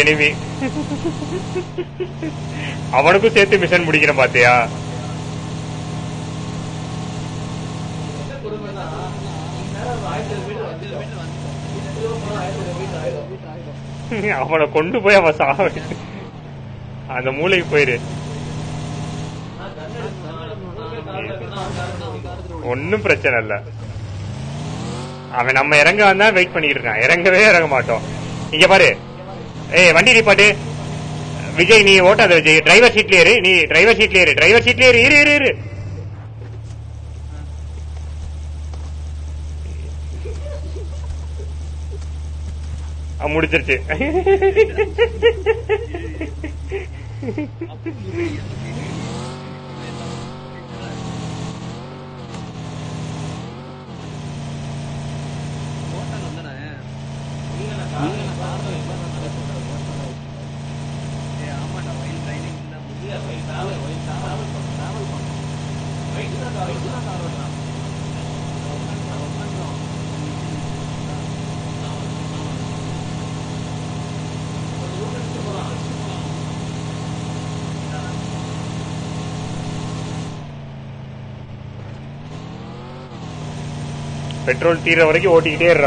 Enemy அவனுக்கும் சேர்த்து mission முடிக்கிறேன் பாத்தியா அவனை கொண்டு போய் அவன் சாவ அந்த மூளைக்கு போயிரு ஒன்னும் பிரச்சனை இல்ல அவன் நம்ம இறங்க வந்தா வெயிட் பண்ணிட்டு இருக்கான் இறங்கவே இறங்க மாட்டோம் இங்க பாரு ஏய் வண்டி நிப்பாட்டு விஜய் நீ ஓட்டாத விஜய் டிரைவர் சீட்ல ஏறு நீ டிரைவர் சீட்ல ஏறு டிரைவர் சீட்ல ஏறு இரு இரு இரு ஆ, முடிச்சிருச்சு பெட்ரோல் தீர வரைக்கும் ஓட்டிக்கிட்டே இருடா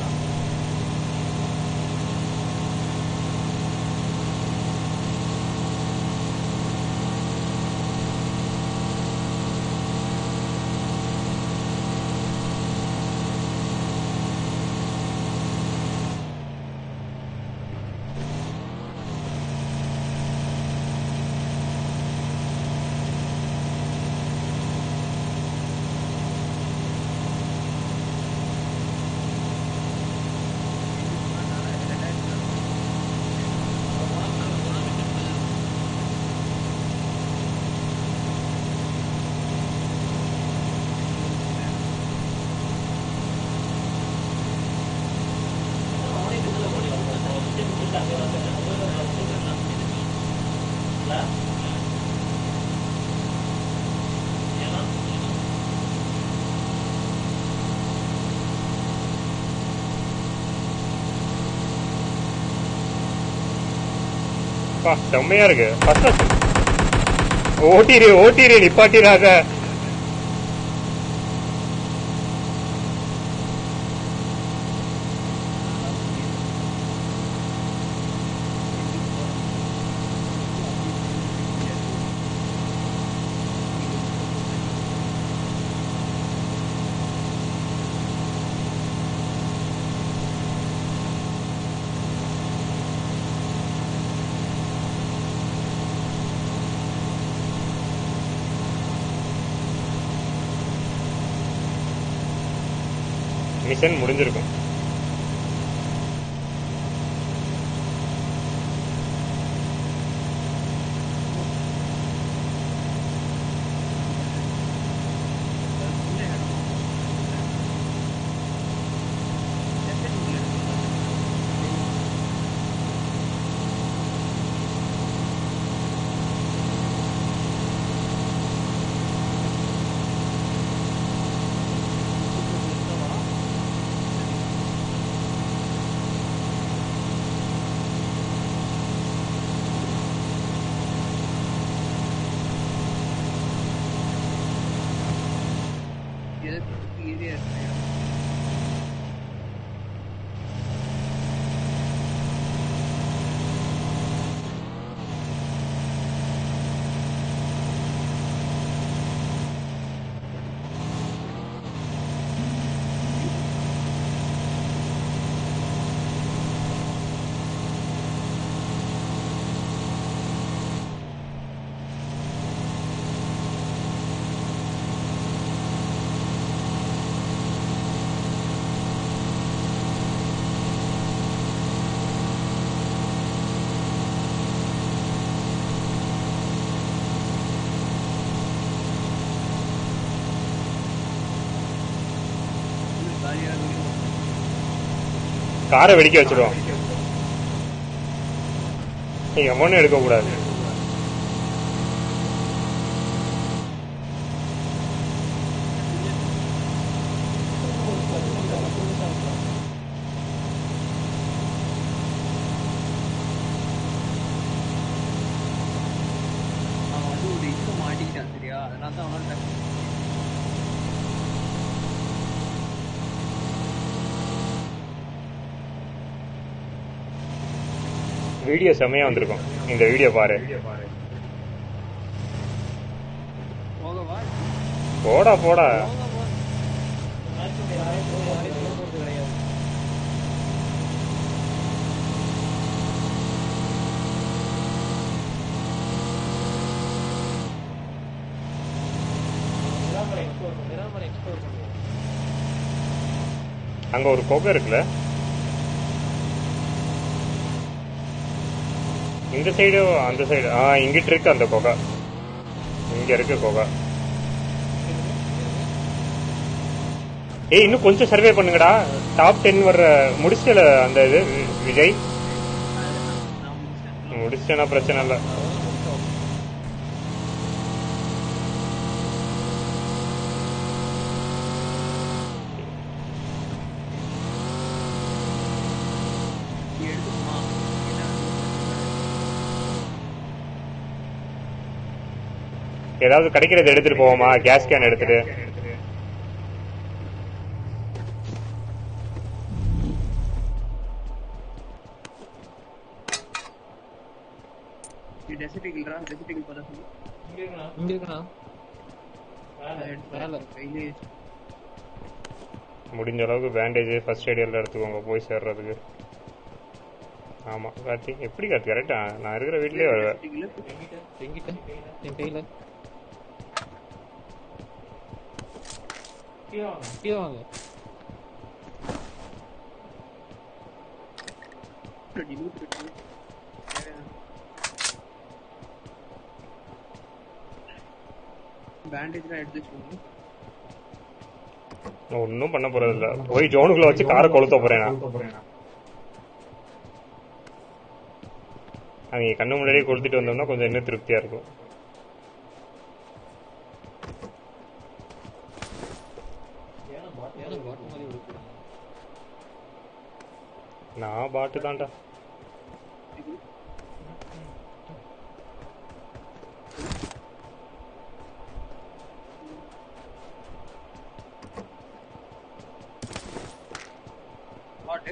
பா செம்மையா இருக்கு ஃபர்ஸ்ட் ஓட்டிரு ஓட்டிரு நிப்பாட்டிராக மிஷன் முடிஞ்சிருக்கும் காரை வெடிக்க வச்சிருவோம் எவனும் எடுக்க கூடாது தான் அவனால வீடியோ செம்மையா வந்திருக்கும் இந்த வீடியோ பாரு போகவா போடா போடா போக போ மேட்ச் யாரையும் போக யாரையும் போக போறது கிடையாது மிராமரை எக்ஸ்ப்ளோர் பண்ணு மிராமரை எக்ஸ்ப்ளோர் பண்ணு அங்க ஒரு குகை இருக்குல்ல இந்த சைடு அந்த சைடு ஆ இங்கிட்டு இருக்கு அந்த குகை இங்க இருக்கு குகை ஏய் இன்னும் கொஞ்சம் சர்வே பண்ணுங்கடா டாப் டென் வர்ற முடிச்சல அந்த இது வி- விஜய் நான் முடிச்சிட்டேன் முடிச்சேனா பிரச்சனை இல்லை நீ எடுத்துக்குமா என்ன ஏதாவது கிடைக்கிறத எடுத்துட்டு போவோமா கேஸ் கேன் எடுத்துட்டு நீ டெசிட்டிகல்ரா டெசிட்டிகல் பண்ண சொல்லு இங்க இருக்குண்ணா அதை எடுத்து மேல. கையிலே முடிஞ்ச அளவுக்கு பேண்டேஜ் ஃபர்ஸ்ட் எய்ட் எல்லாம் எடுத்துக்கோங்க போய் சேர்றதுக்கு ஆமா கார்த்தி எப்படி கார்த்தி கரெக்டா நான் இருக்கிற வீட்லயே வருவேன் டெசிட்டிகல் எங்கிட்ட என் கையில கீழே வாங்க பேண்டேஜ்லாம் எடுத்து வச்சுக்கோங்க நான் ஒன்றும் பண்ண போறது இல்ல போய் ஜோனுக்குள்ள வச்சு காரை கொளுத்த போறேன் நான் அவங்க கண்ணு முன்னாடியே கொளுத்திட்டு வந்தோம்னா கொஞ்சம் இன்னும் திருப்தியா இருக்கும் ஏன்னா பாட்டு மாதிரி கொடுக்குறாங்க நான் பாட்டு தான்டா பாட்டு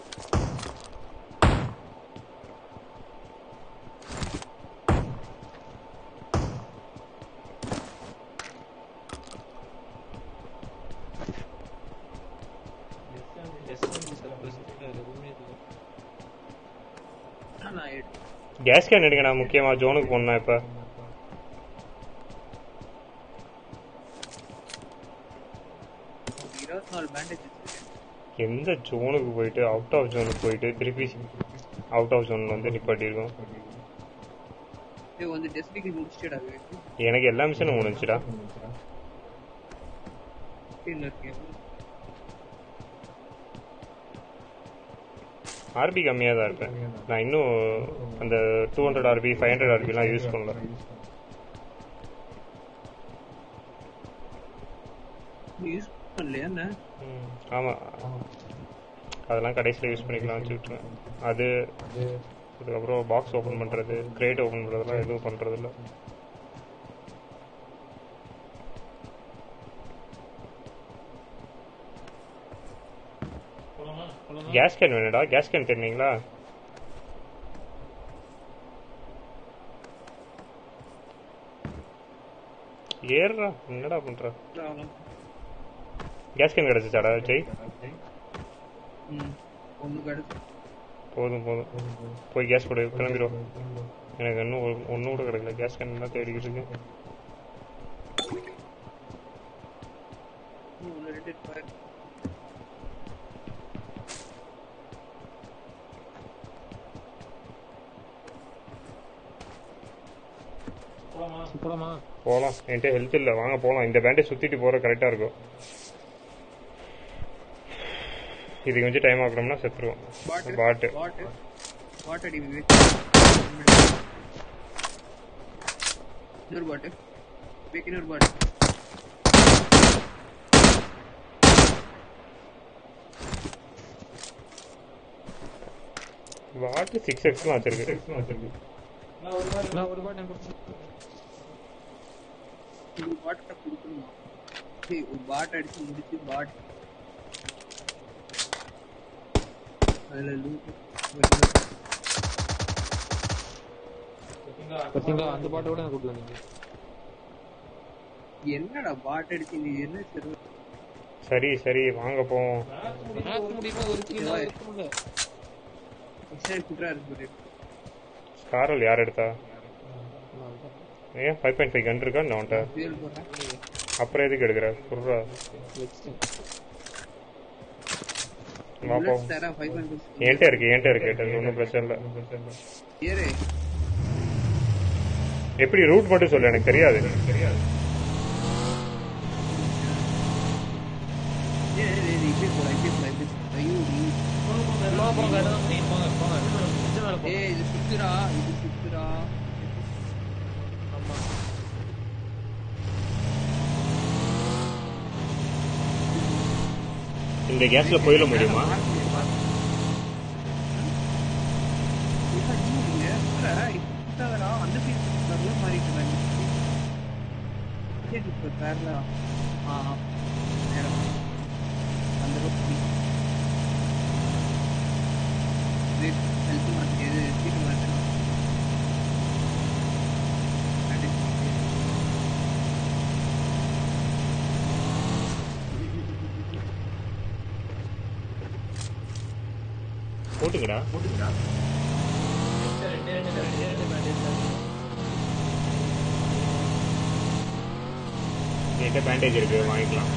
நான் எடுத்து கேஸ் கேன் எடுங்க நான் முக்கியமா ஜோனுக்கு போனா இப்ப இருபத்தி நாலு பேண்டேஜ் வச்சிருக்கேன் எந்த ஜோனுக்கு போயிட்டு அவுட் ஆஃப் ஜோனுக்கு போயிட்டு திருப்பி அவுட் ஆஃப் ஜோன் வந்து நிப்பாட்டியிருக்கோம் இது வந்து டெஸ்டிகல் முடிச்சிட்டா வேணும் எனக்கு எல்லா மிஷனும் முடிஞ்சுடா ஸ்கிரீன்ல இருக்கேன் ஆர்பி கம்மியா தான் இருப்பேன் நான் இன்னும் அந்த two hundred RP five hundred ஆர்பிலாம் யூஸ் பண்ணல யூஸ் பண்ணலையா என்ன ம், ஆமா அதெல்லாம் கடைசியில் யூஸ் பண்ணிக்கலாம் வச்சு விட்டுருவேன் அது அதுக்கப்புறம் பாக்ஸ் ஓபன் பண்றது கிரேட் ஓபன் பண்றதெல்லாம் எதுவும் பண்றது இல்ல கேஸ் கேன் வேணுடா கேஸ் கேன் தெரியுங்களா ஏறுறா என்னடா பண்ற அவ்வளோ கேஸ் கேன் கிடைச்சிச்சாடா ஜெய் ம் ஒன்று கிடச்சி போதும் போதும் போய் கேஸ் கொடு கிளம்பிடும் எனக்கு இன்னும் ஒன்றும் கூட கிடைக்கல கேஸ் கேன் தான் தேடிக்கிட்டு இருக்கேன் ஒன்று ரெண்டு ஃபயர் போலாமா போகலாம் என்கிட்ட ஹெல்த் இல்லை வாங்க போகலாம் இந்த பேண்டேஜ் சுற்றிட்டு போகிற கரெக்டாக இருக்கும் இதுக்கு வச்சு டைம் ஆக்கணும்னா செத்துருவோம் பாட்டு பாட்டு பாட்டு பாட்டு அடி விவேக் இன்னொரு பாட்டு விவேக் இன்னொரு பாட்டு பாட்டு சிக்ஸ் எக்ஸ்லாம் வச்சிருக்கு நான் ஒரு பாட்டு எனக்கு ஒரு பாட்டை கொடுக்கணுமா சரி ஒரு பாட் அடிச்சு முடிச்சு பாட் அதுல லூட் பாத்தீங்களா அந்த பாட்டை கூட எனக்கு கொடுக்கல நீங்க என்னடா பாட் அடிச்சு நீ என்ன சரி சரி சரி வாங்க போவோம் மேட்ச் முடியுமா ஒரு கிலோ இருக்க முடியல சரி குட்ரா இருக்கு ஸ்காரல் யார் எடுத்தா ஏன் ஃபைவ் பாயிண்ட் ஃபைவ் கன் இருக்கா நான் உன்ட்ட பேர் போடுறேன் அப்புறம் எதுக்கு எடுக்கிற குர்ரா வச்சுட்டேன் வா போ புல்லட்ஸ் தரேன் ஃபைவ் பாயிண்ட் என்கிட்ட இருக்கு என்கிட்ட இருக்கு ஒன்றும் பிரச்சனை இல்லை ஏறு எப்படி ரூட் மட்டும் சொல்லு எனக்கு தெரியாது ஏறு ஏறு, ஏறு இப்படி போடா இப்படி போடா இப்படி போடா. ஐயோ நீ போங்க போங்க நீ போங்க போங்க இது மேல போங்க ஏய் இது சுத்துடா இது சுத்துடா ஆமா இந்த கேஸ்ல போயிட முடியுமா இப்ப நீங்க சுத்துற, இப்ப சுத்தாதடா, அந்த side சுத்தாதடா, மாறிட்டு வா. சரி, இப்ப பேரலா. ஆ, ஆ. நேரா. அந்த road போய். இது health மாத்து, இது seat மாத்தணும். அடி. போட்டுங்கடா ரெண்டு ரெண்டு ரெண்டு ரெண்டு பேண்டேஜ் என்கிட்ட பேண்டேஜ் இருக்கு வாங்கிக்கலாம்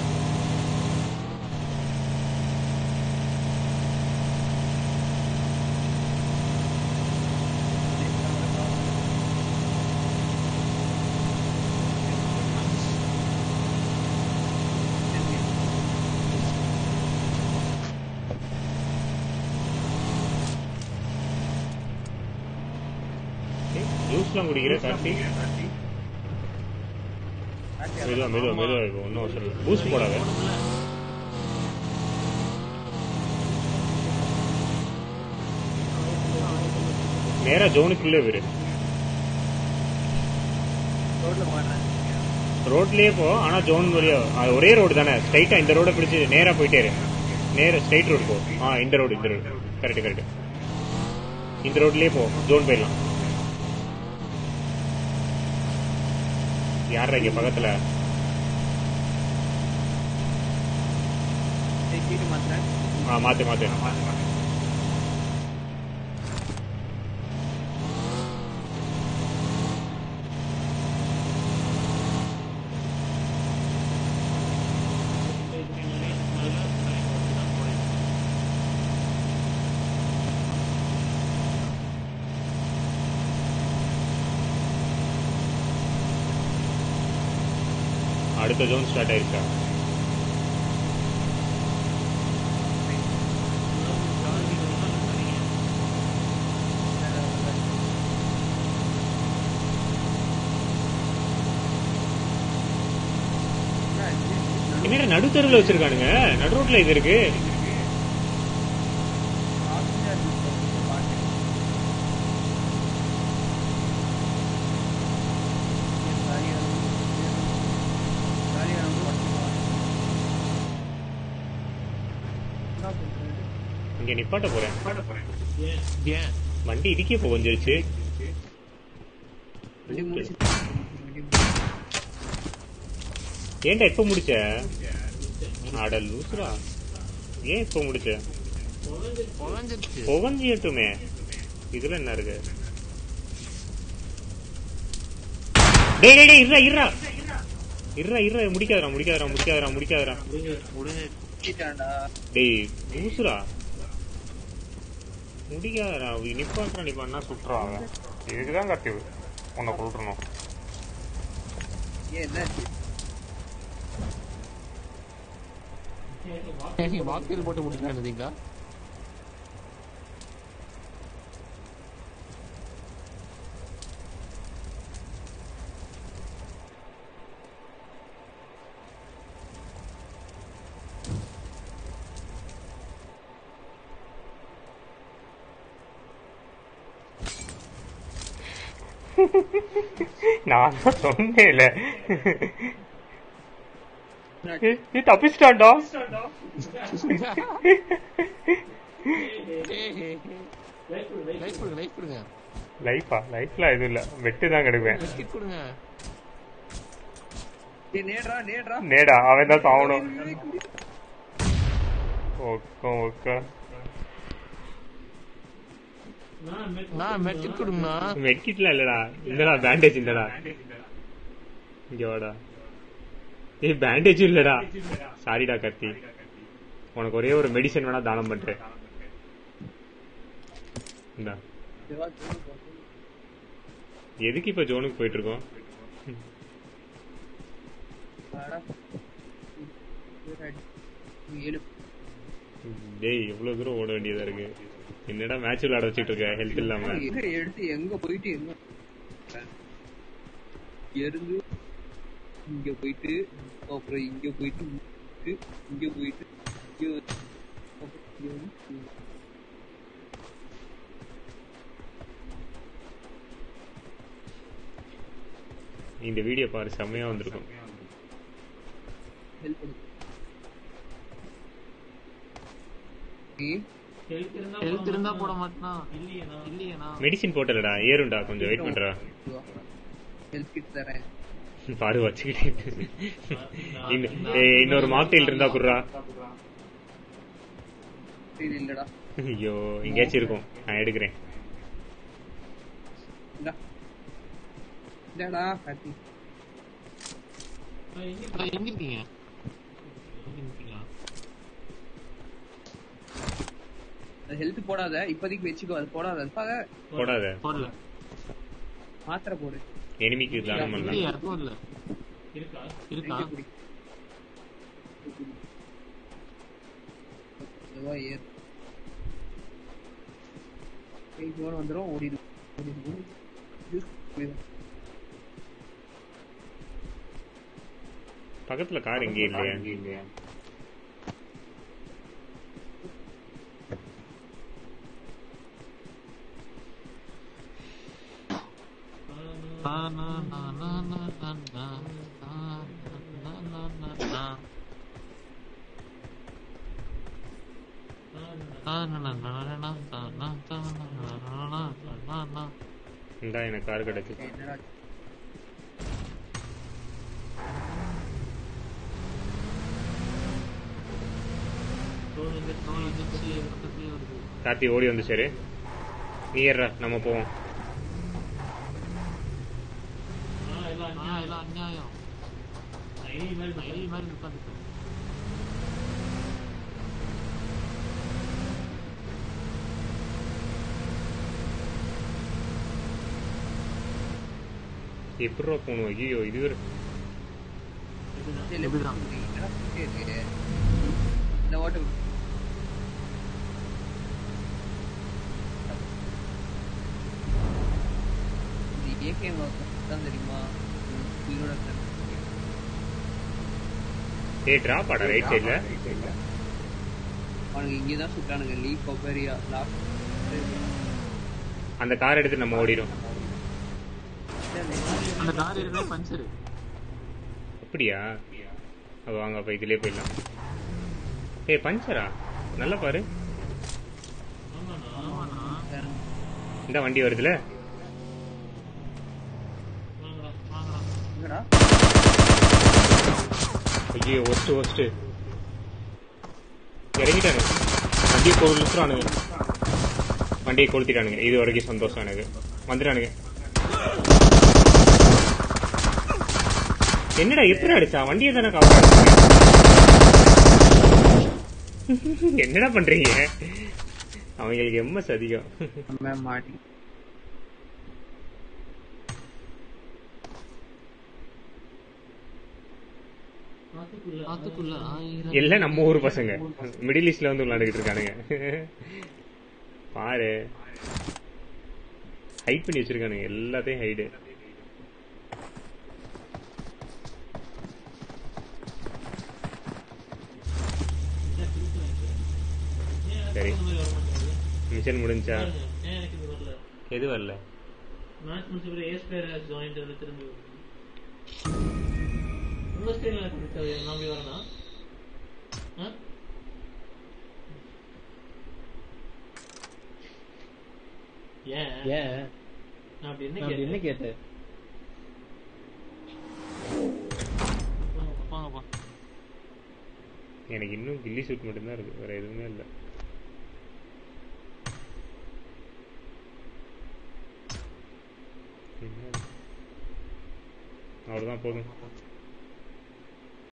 ஜூஸ்லாம் குடிக்கிற கார்த்தி மெதுவா மெதுவா மெதுவா இருக்கும் ஒன்றும் அவசரம் இல்லை பூஸ்ட் போடாத நேரா ஜோனுக்குள்ளே விரு ரோட்ல மாட்டேன் ரோட்லயே போ ஆனா ஜோன் வழியா அது ஒரே ரோடு தானே ஸ்ட்ரைட்டா இந்த ரோட பிடிச்சு நேரா போயிட்டே இரு நேரா ஸ்ட்ரைட் ரோடு போ ஆ இந்த ரோடு இந்த ரோடு கரெக்ட் கரெக்ட் இந்த ரோட்லயே போ ஜோன் போயிடலாம் யாரா இங்க பக்கத்துல சீட்டு மாத்துறேன் ஆ மாத்து மாத்து அடுத்த ஜோன் ஸ்டார்ட் ஆயிருச்சா என்னடா நடுத்தருவில் வச்சிருக்கானுங்க நடு ரோட்ல இது இருக்கு இங்க நிப்பாட்ட போறேன் ஏன் வண்டி இதுக்கே இப்போ கொஞ்சிருச்சு ஏன்டா இப்ப முடிச்ச அட லூசுரா ஏன் இப்ப முடிச்ச குழஞ்சிருச்சு புகஞ்சியட்டுமே இதுல என்ன இருக்கு டேய் டேய் டேய் இருடா இருடா இருடா இருடா முடிக்காதடா முடிக்காதடா முடிக்காதடா முடிக்காதடா டேய் லூசுரா முடிக்காதடா நிப்பாட்டுறா நிப்பாட்டினா சுட்டுறா அவன் இதுக்குதான் கத்தி உன்னை கொள்றணும் நீ வாக்கில் போட்டு முடிக்கிறீங்களா நான் தான் சொன்னேன்ல ஏய், ஏய், தப்பிச்சிட்டான்டா லைஃப் கொடுங்க லைஃப் கொடுங்க லைஃபா லைஃப்ல எதுவும் இல்ல வெட்டு தான் கிடக்குவேன் பிஸ்கட் கொடுங்க டேய், நேட்ரா நேட்ரா நேடா அவன் தான் சாவணும் ஓக்கோ ஓக்கோ நான் மெட்கிட் கொடுங்கண்ணா மெட்கிட்லாம் இல்லடா இல்லடா பேண்டேஜ் இல்லடா இங்க வாடா ஏய் பேண்டேஜ் இல்லடா சாரிடா கத்தி உனக்கு ஒரே ஒரு மெடிசன் வேணா தானம் பண்றேன் இந்தா எதுக்கு இப்ப ஜோனுக்கு போயிட்டு இருக்கோம் ஏழு டேய் எவ்வளவு தூரம் ஓட வேண்டியதா இருக்கு என்னடா மேட்ச் விளையாட வச்சுட்டு இருக்க ஹெல்த் இல்லாம எங்க எடுத்து எங்க போயிட்டு எங்க இருந்து இங்க போயிட்டு அப்புறம் இங்க போயிட்டு இங்க இங்க போயிட்டு இங்க வந்து, அப்புறம் இங்க வந்து, இங்க. இந்த வீடியோ பாரு செம்மையா வந்திருக்கும் help பண்ணு. நீ ஹெல்த் இருந்தா போட மாட்டேனா இல்லையேண்ணா மெடிசின் போட்டலடா ஏறும்டா கொஞ்சம் வெயிட் பண்றா ஹெல்ப் கிட் தரேன் பாரு வச்சுக்கிட்டு இன்ன- ஏய், இன்னொரு மாக்டெயில் இருந்தா குடுறா இது இல்லடா ஐயோ எங்கேயாச்சும் இருக்கும் நான் எடுக்கிறேன் இந்தா இந்தாடா கார்த்தி எங்க இருக்கீங்க எங்க இருக்கீங்களா? அது ஹெல்த் போடாத இப்போதைக்கு வச்சுக்கோ அது போடாத அதுக்காக போடாத போடல மாத்திரை போடு எனிமிக்கு தானம் இல்லையே பண்ணலாம் யாருக்கும் இல்ல இருக்கா இருக்கா நைட்டு குடி மெதுவா ஏறு எயிட் ஓட வந்துடும் ஓடிடு ஓடிடு ஜூஸ் குடிடும் பக்கத்துல கார் எங்கேயும் இல்லையா Na, na, na, na, na, na, na, na, na, na, na, na. Na, na, na, na, na, na, na, na, na, na, na, na, na, na. இந்தா எனக்கு கார் கிடைச்சு என்னடா தோல் வந்துச்சு, பக்கத்துலயே வருது. கார்த்தி ஓடி வந்து சரி நீ ஏறா நம்ம போவோம் ஆ, எல்லாம் அநியாயம் எலி மாதிரி உட்காந்துட்டு எப்படிரா போகணும் ஐயோ இது வேற இப்படிதான். என்னடா பண்ணிட்டே இருக்கு? இந்த ஓட்ட விடு. இது AKM தான் தெரியுமா உயிரோட இருக்காரு. ஏய் டிராப் ஆடா ரைட் சைடுல அவனுங்க இங்கதான் சுட்டானுங்க லீ கொபரியா லாஸ்ட் அந்த கார் எடுத்து நம்ம ஓடிடும் அந்த கார் ஏற்கனவே பஞ்சரு அப்படியா அப்ப வாங்க அப்ப இதுலயே போயிடலாம் ஏய் பஞ்சரா நல்லா பாரு ஆமாண்ணா இந்த வண்டி வருதுல வாங்கடா வாங்கடா எங்கடா ஐயோ ஒஸ்ட் ஒஸ்ட் இறங்கிட்டானு வண்டியை கொளுத்துறானுங்க வண்டியை கொளுத்திட்டானுங்க இது வரைக்கும் சந்தோஷம் எனக்கு வந்துட்டானுங்க என்னடா எப்படி அடிச்சா வண்டியை தானே காவலா என்னடா பண்றீங்க அவங்களுக்கு எம்எஸ் அதிகம் நம்ம மாட்டி ஆத்துக்குள்ள ஆயிரம் எல்லாம் நம்ம ஊர் பசங்க மிடில் ஈஸ்ட்ல வந்து விளையாண்டுக்கிட்டு இருக்கானுங்க பாரு ஹைட் பண்ணி வச்சிருக்கானுங்க எல்லாத்தையும் ஹைடு சரி மிஷன் முடிஞ்சா எது வரல மேட்ச் முடிச்ச பிறகு ஏஸ் பிளேயர் ஹேஸ் ஜாயின்ட் வந்து திரும்பி வரும். உங்க ஸ்டைல நான் போய் வரனா ஆ? ஏன் ஏன் நான் அப்படி என்ன நான் அப்படி என்ன கேட்டேன் கேட்டேன் வாங்கப்பா, வாங்கப்பா எனக்கு இன்னும் கில்லி சூட் மட்டும்தான் இருக்கு வேற எதுவுமே இல்லை அவ்வளோதான் போதும்